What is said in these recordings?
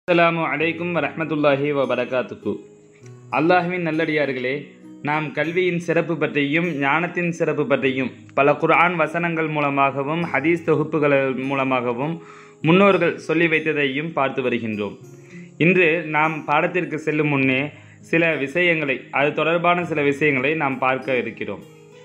அஸ்ஸலாமு அலைக்கும் வரஹ்மத்துல்லாஹி வபரகாத்துக்கு அல்லாஹ்வின் நல்லடியார்களே நாம் கல்வியின் சிறப்பு பற்றியும் ஞானத்தின் சிறப்பு பற்றியும் பல குர்ஆன் வசனங்கள் மூலமாகவும் ஹதீஸ் தொகுப்புகள் மூலமாகவும் முன்னோர்கள் சொல்லி வைத்ததையும் பார்த்து வருகின்றோம் இன்று நாம் பாடத்திற்கு செல்லும் முன்னே சில விஷயங்களை அது தொடர்பான சில விஷயங்களை நாம் பார்க்க இருக்கிறோம்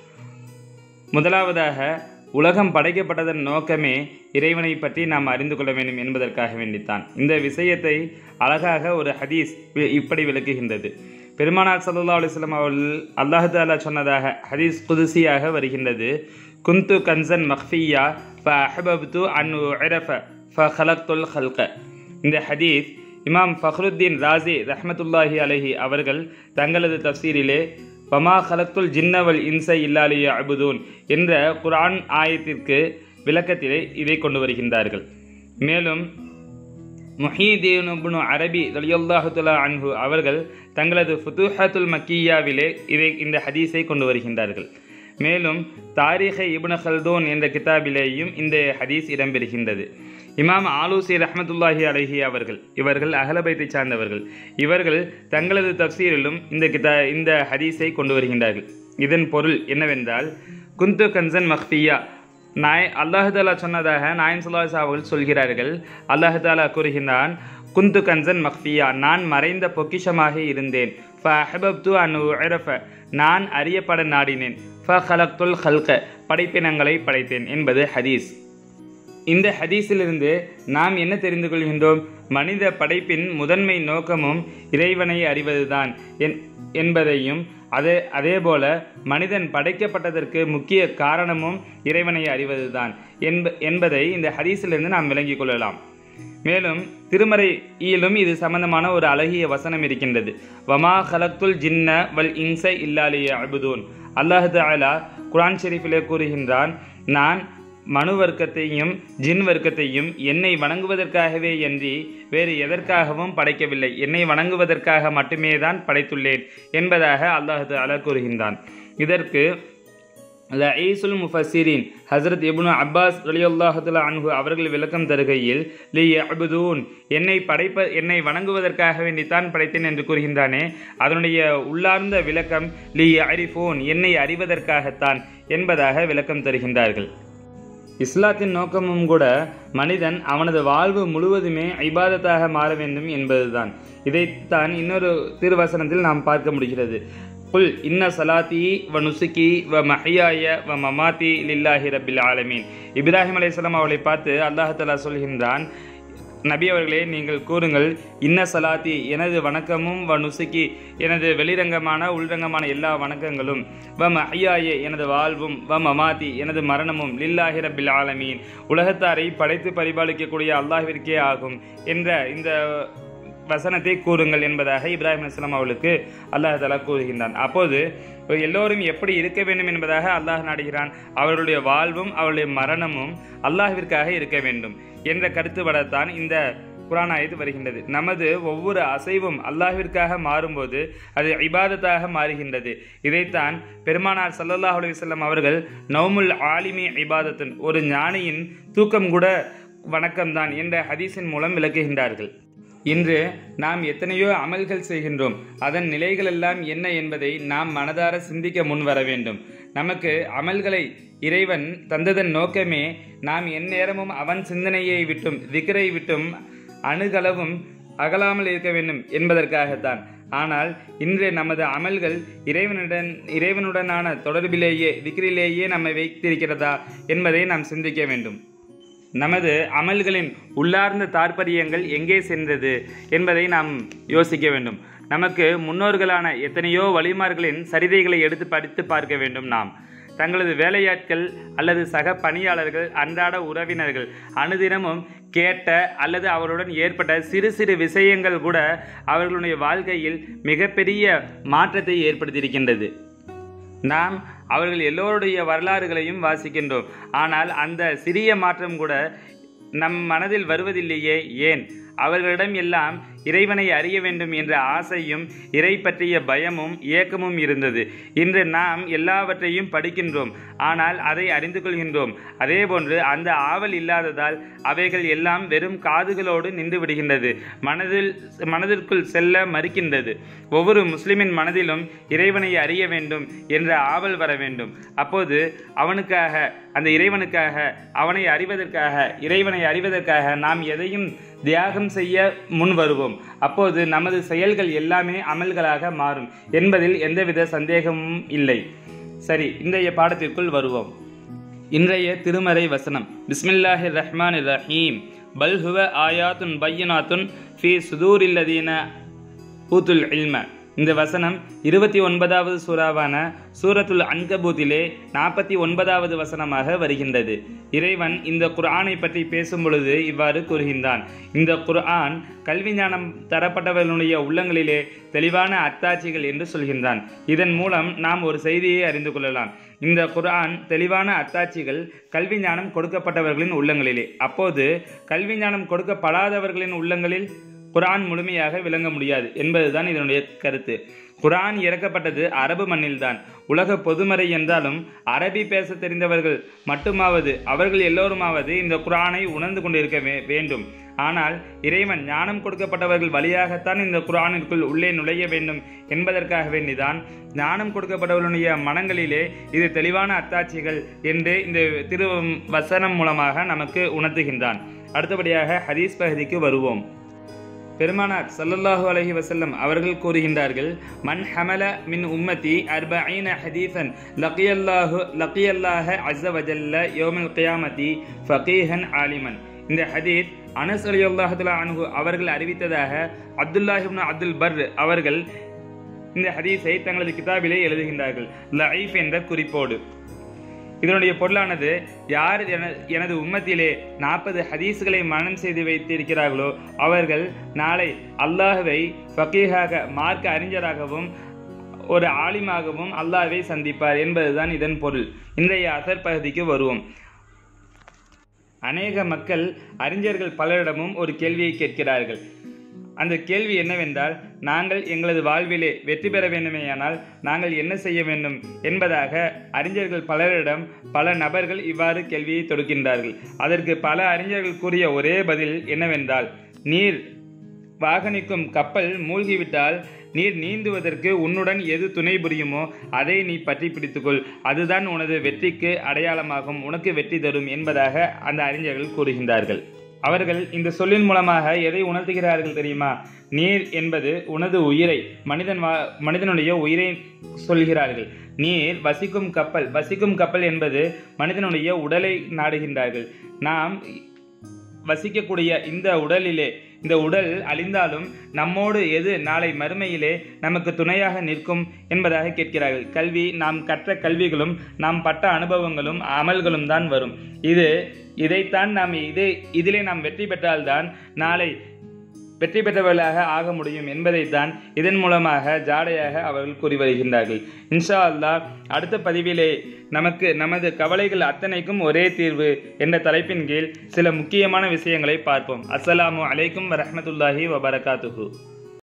முதலாவதாக உலகம் படைக்கப்பட்டதன் நோக்கமே இறைவனை பற்றி நாம் அறிந்து கொள்ள வேண்டும் என்பதற்காக வேண்டித்தான் இந்த விஷயத்தை அழகாக ஒரு ஹதீஸ் வி- இப்படி விளக்குகின்றது பெருமானார் சல்லா அலுவலம் அவர்கள் அல்லாஹு தாலா சொன்னதாக ஹதீஸ் குதுசியாக வருகின்றது குந்து கன்சன் மஹ்ஃபியா ஃப அஹபப்து அன் உரஃப ஃப ஹலக்துல் ஹல்க இந்த ஹதீஸ் இமாம் ஃபஹ்ருத்தீன் ராசி ரஹ்மத்துல்லாஹி அலைஹி அவர்கள் தங்களது தஃசீரிலே பமா ஹலத்துல் ஜின்னவல் இன்சை இல்லாலிய அபுதூன் என்ற குர்ஆன் ஆயத்திற்கு விளக்கத்திலே இதை கொண்டு வருகின்றார்கள் மேலும் முஹீதீன் இப்னு அரபி ரலியல்லாஹு தஆலா அன்ஹு அவர்கள் தங்களது ஃபுதுஹத்துல் மக்கியாவிலே இதை இந்த ஹதீஸை கொண்டு வருகின்றார்கள் மேலும் தாரிகை இப்னு ஹல்தூன் என்ற கிதாபிலேயும் இந்த ஹதீஸ் இடம்பெறுகின்றது இமாம் ஆலூசி ரஹ்மத்துல்லாஹி அலைஹி அவர்கள் இவர்கள் அகலபைத்தை சார்ந்தவர்கள் இவர்கள் தங்களது தஃசீரிலும் இந்த கிதா இந்த ஹதீஸை கொண்டு வருகின்றார்கள் இதன் பொருள் என்னவென்றால் குந்து கன்சன் மஹ்பியா நாய் அல்லாஹு தாலா சொன்னதாக நாயன் சுல்லாஸ் அவர்கள் சொல்கிறார்கள் அல்லாஹு தாலா கூறுகின்றான் குந்து கன்சன் மக்ஃபியா நான் மறைந்த பொக்கிஷமாக இருந்தேன் ஃப அஹபப்து அன் உரஃப நான் அறியப்பட நாடினேன் ஃப ஹலக்துல் ஹல்க படைப்பினங்களை படைத்தேன் என்பது ஹதீஸ் இந்த ஹதீஸிலிருந்து நாம் என்ன தெரிந்து கொள்கின்றோம் மனித படைப்பின் முதன்மை நோக்கமும் இறைவனை அறிவதுதான் என்- என்பதையும் அதே அதேபோல மனிதன் படைக்கப்பட்டதற்கு முக்கிய காரணமும் இறைவனை அறிவதுதான் என்ப என்பதை இந்த ஹதீஸிலிருந்து நாம் விளங்கிக் கொள்ளலாம் மேலும் திருமறையிலும் இது சம்பந்தமான ஒரு அழகிய வசனம் இருக்கின்றது வமா ஹலக்துல் ஜின்ன வல் இன்ச இல்லாலிய அபுதூன் அல்லாஹு தஆலா குர்ஆன் ஷெரீஃபிலே கூறுகின்றான் நான் மனு வர்க்கத்தையும் ஜின் வர்க்கத்தையும் என்னை வணங்குவதற்காகவே அன்றி வேறு எதற்காகவும் படைக்கவில்லை என்னை வணங்குவதற்காக மட்டுமே தான் படைத்துள்ளேன் என்பதாக அல்லாஹு தஆலா கூறுகின்றான் இதற்கு லஈசுல் முஃபஸ்ஸிரீன் ஹஸ்ரத் இப்னு அப்பாஸ் ரலியல்லாஹு தஆலா அன்ஹு அவர்கள் விளக்கம் தருகையில் லி யஅபுதூன் என்னை படைப்ப என்னை வணங்குவதற்காக வேண்டித்தான் படைத்தேன் என்று கூறுகின்றானே அதனுடைய உள்ளார்ந்த விளக்கம் லி யஅரிஃபூன் என்னை அறிவதற்காகத்தான் என்பதாக விளக்கம் தருகின்றார்கள் இஸ்லாத்தின் நோக்கமும் கூட மனிதன் அவனது வாழ்வு முழுவதுமே ஐபாதத்தாக மாற வேண்டும் என்பதுதான் இதைத்தான் இன்னொரு திருவசனத்தில் நாம் பார்க்க முடிகிறது குல் இன்ன சலாத்தி வ நுசுக்கி வ மஹியாய வ மமாத்தி லில்லாஹி ரபில் ஆலமீன் இப்ராஹிம் அலைஹிஸ்ஸலாம் அவளை பார்த்து அல்லாஹ் தஆலா சொல்கின்றான் நபி அவர்களே நீங்கள் கூறுங்கள் இன்ன சலாத்தி எனது வணக்கமும் வ நுசுக்கி எனது வெளிரங்கமான உள்ரங்கமான எல்லா வணக்கங்களும் வ மஹியாயே எனது வாழ்வும் வ மமாத்தி எனது மரணமும் லில்லாஹி ரபில் ஆலமீன் உலகத்தாரை படைத்து பரிபாலிக்கக்கூடிய அல்லாஹ்விற்கே ஆகும் என்ற இந்த வசனத்தை கூறுங்கள் என்பதாக இப்ராஹிம் அலிஸ்லாம் அவர்களுக்கு அல்லாஹ் தலா கூறுகின்றான் அப்போது எல்லோரும் எப்படி இருக்க வேண்டும் என்பதாக அல்லாஹ் நாடுகிறான் அவர்களுடைய வாழ்வும் அவருடைய மரணமும் அல்லாஹ்விற்காக இருக்க வேண்டும் என்ற கருத்துப்படத்தான் இந்த குரான் ஆயத்து வருகின்றது நமது ஒவ்வொரு அசைவும் அல்லாஹ்விற்காக மாறும்போது அது இபாதத்தாக மாறுகின்றது இதைத்தான் பெருமானார் ஸல்லல்லாஹு அலைஹி வஸல்லம் அவர்கள் நௌமுல் ஆலிமி இபாதத்துன் ஒரு ஞானியின் தூக்கம் கூட வணக்கம்தான் என்ற ஹதீஸின் மூலம் விளக்குகின்றார்கள் இன்று நாம் எத்தனையோ அமல்கள் செய்கின்றோம் அதன் நிலைகள் எல்லாம் என்ன என்பதை நாம் மனதார சிந்திக்க முன் வர வேண்டும் நமக்கு அமல்களை இறைவன் தந்ததன் நோக்கமே நாம் எந்நேரமும் அவன் சிந்தனையை விட்டும் திக்ரை விட்டும் அணுகளவும் அகலாமல் இருக்க வேண்டும் என்பதற்காகத்தான் ஆனால் இன்று நமது அமல்கள் இறைவனுடன் இறைவனுடனான தொடர்பிலேயே திக்ரிலேயே நம்மை வைத்திருக்கிறதா என்பதை நாம் சிந்திக்க வேண்டும் நமது அமல்களின் உள்ளார்ந்த தாற்பயங்கள் எங்கே சென்றது என்பதை நாம் யோசிக்க வேண்டும் நமக்கு முன்னோர்களான எத்தனையோ வழிமார்களின் சரிதைகளை எடுத்து படித்து பார்க்க வேண்டும் நாம் தங்களது வேலையாட்கள் அல்லது சக பணியாளர்கள் அன்றாட உறவினர்கள் அனுதினமும் கேட்ட அல்லது அவருடன் ஏற்பட்ட சிறு சிறு விஷயங்கள் கூட அவர்களுடைய வாழ்க்கையில் மிகப்பெரிய மாற்றத்தை ஏற்படுத்தியிருக்கின்றது நாம் அவர்கள் எல்லோருடைய வரலாறுகளையும் வாசிக்கின்றோம் ஆனால் அந்த சிறிய மாற்றம் கூட நம் மனதில் வருவதில்லையே ஏன் அவர்களிடம் எல்லாம் இறைவனை அறிய வேண்டும் என்ற ஆசையும் இறை பற்றிய பயமும் ஏக்கமும் இருந்தது இன்று நாம் எல்லாவற்றையும் படிக்கின்றோம் ஆனால் அதை அறிந்து கொள்கின்றோம் அதேபோன்று அந்த ஆவல் இல்லாததால் அவைகள் எல்லாம் வெறும் காதுகளோடு நின்று விடுகின்றது மனதில் மனதிற்குள் செல்ல மறுக்கின்றது ஒவ்வொரு முஸ்லிமின் மனதிலும் இறைவனை அறிய வேண்டும் என்ற ஆவல் வர வேண்டும் அப்போது அவனுக்காக அந்த இறைவனுக்காக அவனை அறிவதற்காக இறைவனை அறிவதற்காக நாம் எதையும் தியாகம் செய்ய முன் வருவோம் அப்போது நமது செயல்கள் எல்லாமே அமல்களாக மாறும் என்பதில் எந்தவித சந்தேகமும் இல்லை சரி இன்றைய பாடத்திற்குள் வருவோம் இன்றைய திருமறை வசனம் பிஸ்மில்லாஹிர் ரஹ்மான் ரஹீம் பல்ஹுவ ஆயாத்துன் பையனாத்துன் ஃபி சுதூரில்லதீன பூத்துல் இல்ம இந்த வசனம் இருபத்தி ஒன்பதாவது சூறாவான சூரத்துல் அன்கபூத்திலே நாற்பத்தி ஒன்பதாவது வசனமாக வருகின்றது இறைவன் இந்த குர்ஆனை பற்றி பேசும் பொழுது இவ்வாறு கூறுகின்றான் இந்த குர்ஆன் கல்வி ஞானம் தரப்பட்டவர்களுடைய உள்ளங்களிலே தெளிவான அத்தாட்சிகள் என்று சொல்கின்றான் இதன் மூலம் நாம் ஒரு செய்தியை அறிந்து கொள்ளலாம் இந்த குர்ஆன் தெளிவான அத்தாட்சிகள் கல்வி ஞானம் கொடுக்கப்பட்டவர்களின் உள்ளங்களிலே அப்போது கல்வி ஞானம் கொடுக்கப்படாதவர்களின் உள்ளங்களில் குரான் முழுமையாக விளங்க முடியாது என்பதுதான் இதனுடைய கருத்து குரான் இறக்கப்பட்டது அரபு மண்ணில்தான் உலக பொதுமறை என்றாலும் அரபி பேச தெரிந்தவர்கள் மட்டுமாவது அவர்கள் எல்லோருமாவது இந்த குரானை உணர்ந்து கொண்டிருக்க வே- வேண்டும் ஆனால் இறைவன் ஞானம் கொடுக்கப்பட்டவர்கள் வழியாகத்தான் இந்த குரானிற்குள் உள்ளே நுழைய வேண்டும் என்பதற்காக வேண்டிதான் ஞானம் கொடுக்கப்பட்டவர்களுடைய மனங்களிலே இது தெளிவான அத்தாட்சிகள் என்று இந்த திரு வசனம் மூலமாக நமக்கு உணர்த்துகின்றான் அடுத்தபடியாக ஹதீஸ் பகுதிக்கு வருவோம் பெருமானார் ஸல்லல்லாஹு அலைஹி வஸல்லம் அவர்கள் கூறுகின்றார்கள் மன் ஹமல மின் உம்மதி அர்பஈன ஹதீஃபன் லக்கியல்லாஹு லக்கியல்லாஹ அஸ்ஸ வஜல்ல யௌமல் கியாமதி ஃபகீஹன் ஆலிமன் இந்த ஹதீத் அனஸ் ரலியல்லாஹு தஆலா அன்ஹு அவர்கள் அறிவித்ததாக அப்துல்லாஹ் இப்னு அப்துல் பர் அவர்கள் இந்த ஹதீஸை தங்களது கிதாபிலே எழுதுகின்றார்கள் லஐஃப் என்ற குறிப்போடு இதனுடைய பொருளானது யார் என- எனது உம்மத்திலே நாற்பது ஹதீஸ்களை மனனம் செய்து வைத்திருக்கிறார்களோ அவர்கள் நாளை அல்லாஹ்வை ஃபகீஹாக மார்க்க அறிஞராகவும் ஒரு ஆலிமாகவும் அல்லாஹ்வை சந்திப்பார் என்பதுதான் இதன் பொருள் இன்றைய அசர் பகுதிக்கு வருவோம் அநேக மக்கள் அறிஞர்கள் பலரிடமும் ஒரு கேள்வியை கேட்கிறார்கள் அந்த கேள்வி என்னவென்றால் நாங்கள் எங்களது வாழ்விலே வெற்றி பெற வேண்டுமேயானால் நாங்கள் என்ன செய்ய வேண்டும் என்பதாக அறிஞர்கள் பலரிடம் பல நபர்கள் இவ்வாறு கேள்வியை தொடுக்கின்றார்கள் அதற்கு பல அறிஞர்கள் கூறிய ஒரே பதில் என்னவென்றால் நீர் வாகனிக்கும் கப்பல் மூழ்கிவிட்டால் நீர் நீந்துவதற்கு உன்னுடன் எது துணை புரியுமோ அதை நீ பற்றி பிடித்துக்கொள் அதுதான் உனது வெற்றிக்கு அடையாளமாகும் உனக்கு வெற்றி தரும் என்பதாக அந்த அறிஞர்கள் கூறுகின்றார்கள் அவர்கள் இந்த சொல்லின் மூலமாக எதை உணர்த்துகிறார்கள் தெரியுமா நீர் என்பது உனது உயிரை மனிதன் வா மனிதனுடைய உயிரை சொல்கிறார்கள் நீர் வசிக்கும் கப்பல் வசிக்கும் கப்பல் என்பது மனிதனுடைய உடலை நாடுகின்றார்கள் நாம் வசிக்கக்கூடிய இந்த உடலிலே இந்த உடல் அழிந்தாலும் நம்மோடு எது நாளை மறுமையிலே நமக்கு துணையாக நிற்கும் என்பதாக கேட்கிறார்கள் கல்வி நாம் கற்ற கல்விகளும் நாம் பட்ட அனுபவங்களும் அமல்களும் தான் வரும் இது இதைத்தான் நாம் இது இதிலே நாம் வெற்றி பெற்றால்தான் நாளை வெற்றி பெற்றவர்களாக ஆக முடியும் என்பதைத்தான் இதன் மூலமாக ஜாடையாக அவர்கள் கூறி வருகின்றார்கள் இன்ஷா அல்லாஹ் அடுத்த பதிவிலே நமக்கு நமது கவலைகள் அத்தனைக்கும் ஒரே தீர்வு என்ற தலைப்பின் கீழ் சில முக்கியமான விஷயங்களை பார்ப்போம் அஸ்ஸலாமு அலைக்கும் வரஹ்மத்துல்லாஹி வபரகாத்துஹு